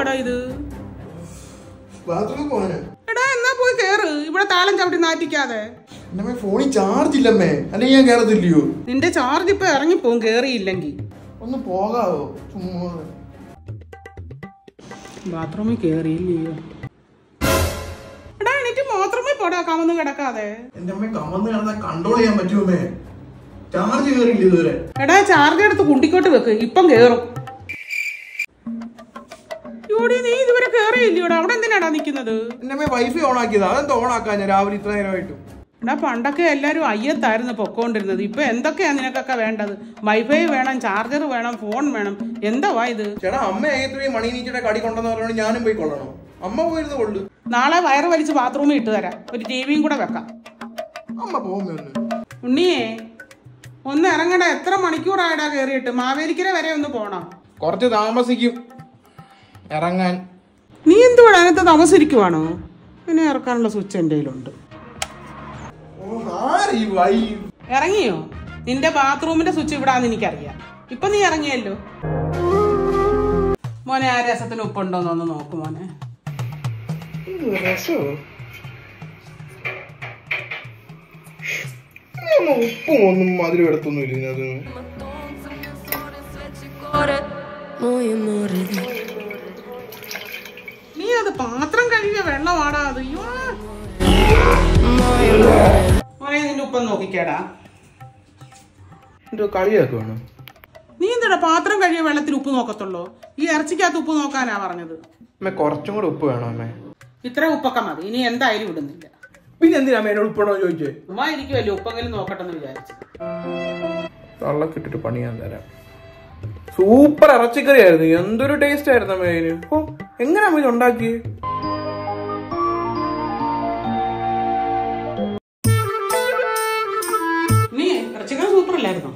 എന്തുവാടാ ഇത് ബാത്റൂമിൽ പോകാനാ എടാ എന്നാ പോയി കേറ് ഇവിടെ താളം ചവിട്ടി നാറ്റിക്കാതെ എൻ്റെ അമ്മ ഫോണിൽ ചാർജ് ഇല്ലമ്മേ അല്ലെങ്കിൽ ഞാൻ കയറത്തില്ലയോ നിന്റെ ചാർജ് ഇപ്പൊ ഇറങ്ങിപ്പോവും കേറിയില്ലെങ്കിൽ ഒന്ന് പോകാവോ ചുമ്മാ ബാത്റൂമിൽ കേറിയില്ലയോ എടാ എനിക്ക് ബാത്റൂമിൽ പോടാ കമന്ന് കിടക്കാതെ എൻ്റെ അമ്മ കമന്ന് കിടന്നാ കൺട്രോൾ ചെയ്യാൻ പറ്റുമേ ചാർജ് കയറിയില്ല ഇതുവരെ എടാ ചാർജ് എടുത്ത് കുണ്ടിക്കോട്ട് വെക്ക് ഇപ്പം കേറും യോടി നീ ഇതുവരെ കേറിയില്ലയോടാ അവിടെ എന്തിനാടാ നിക്കുന്നത് എൻ്റെ അമ്മ വൈഫൈ ഓൺ ആക്കിയതാ അതെന്താ ഓൺ ആക്കാൻ ഞാൻ രാവിലെ ഇത്ര നേരമായിട്ടും എടാ പണ്ടൊക്കെ എല്ലാരും അയ്യത്തായിരുന്നു പൊക്കോണ്ടിരുന്നത് ഇപ്പൊ എന്തൊക്കെയാ നിനക്കൊക്കെ വേണ്ടത് വൈഫൈ വേണം ചാർജർ വേണം ഫോൺ വേണം എന്താ ഇത് ചേട്ടാ അമ്മ ഏകത്തുവേ മണി നീച്ചിട്ട് കടി കൊണ്ടെന്ന് പറഞ്ഞോണ്ട് ഞാനും പോയി കൊള്ളണം അമ്മ പോയിരുന്നു കൊള്ളു നാളെ വയറ് വലിച്ച് ബാത്റൂമിൽ ഇട്ട് തരാം ഒരു ടി വിയും കൂടെ വെക്കാം അമ്മ പോകുമ്പോ ഒന്ന് ഉണ്ണിയേ ഒന്ന് ഇറങ്ങട എത്ര മണിക്കൂറായടാ കേറിയിട്ട് മാവേലിക്കര വരെ ഒന്ന് പോണം കുറച്ച് താമസിക്കും ഇറങ്ങാൻ നീ എന്തുവാണ് അതിനകത്ത് താമസിരിക്കുവാണോ പിന്നെ ഇറക്കാനുള്ള സ്വിച്ച് എൻ്റെ കയ്യിലുണ്ട് ഓ ആരീ വൈ ഇറങ്ങിയോ നിന്റെ ബാത്റൂമിന്റെ സ്വിച്ച് ഇവിടാന്ന് എനിക്കറിയാം ഇപ്പൊ നീ ഇറങ്ങിയല്ലോ മോനെ ആ രസത്തിന് ഉപ്പുണ്ടോന്ന് ഒന്ന് നോക്ക് മോനെ രസോ ഉപ്പും ഒന്നും മധുരം എടുത്തൊന്നും ഇല്ല ഇതിനകത്ത് Muy amore നീ അത് പാത്രം കഴുകിയ വെള്ളമാടാ അത് അയ്യോ. മോനെ നിന്റെ ഉപ്പം നോക്കിക്കേടാ എന്തോ കളിയാക്കുവാണ് നീ എന്താടാ പാത്രം കഴുകിയ വെള്ളത്തിൽ ഉപ്പ് നോക്കത്തുള്ളൂ ഈ ഇറച്ചിക്കകത്ത് ഉപ്പ് നോക്കാനാ പറഞ്ഞത് അമ്മ കുറച്ചും കൂടെ ഉപ്പ് വേണോ അമ്മേ ഇത്ര ഉപ്പൊക്കെ മതി ഇനി എന്തായാലും ഇടുന്നില്ല പിന്നെ എന്തിനാ അമ്മ എന്നോട് ഉപ്പണോ ചോദിച്ചേ ഉമ്മ ഇരിക്കുമല്ലോ ഉപ്പെങ്കിലും നോക്കട്ടെ എന്ന് വിചാരിച്ചു തള്ളക്കിട്ടിട്ട് പണി ഞാൻ തരാം സൂപ്പർ ഇറച്ചിക്കറി ആയിരുന്നു എന്തൊരു ടേസ്റ്റ് ആയിരുന്നു അമ്മ ഇതിന് ഓ എങ്ങനെ അമ്മ ഇത് ഉണ്ടാക്കി നീ ഇറച്ചിക്കറി സൂപ്പർ അല്ലായിരുന്നോ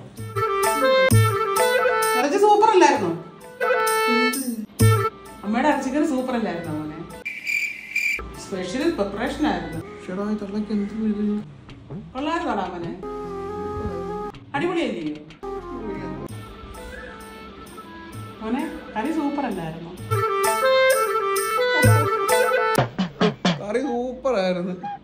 ഇറച്ചി സൂപ്പർ അല്ലായിരുന്നോ അമ്മയുടെ ഇറച്ചിക്കറി സൂപ്പർ അല്ലായിരുന്നോ മോനെ സ്പെഷ്യൽ പ്രിപ്പറേഷൻ ആയിരുന്നു ചേട്ടാ ഈ തള്ളക്ക് എന്ത് ഇത് കൊള്ളായിരുന്നോടാ മോനെ അടിപൊളിയല്ലയോ മോനെ കറി സൂപ്പർ അല്ലായിരുന്നോ കറി സൂപ്പർ ആയിരുന്നു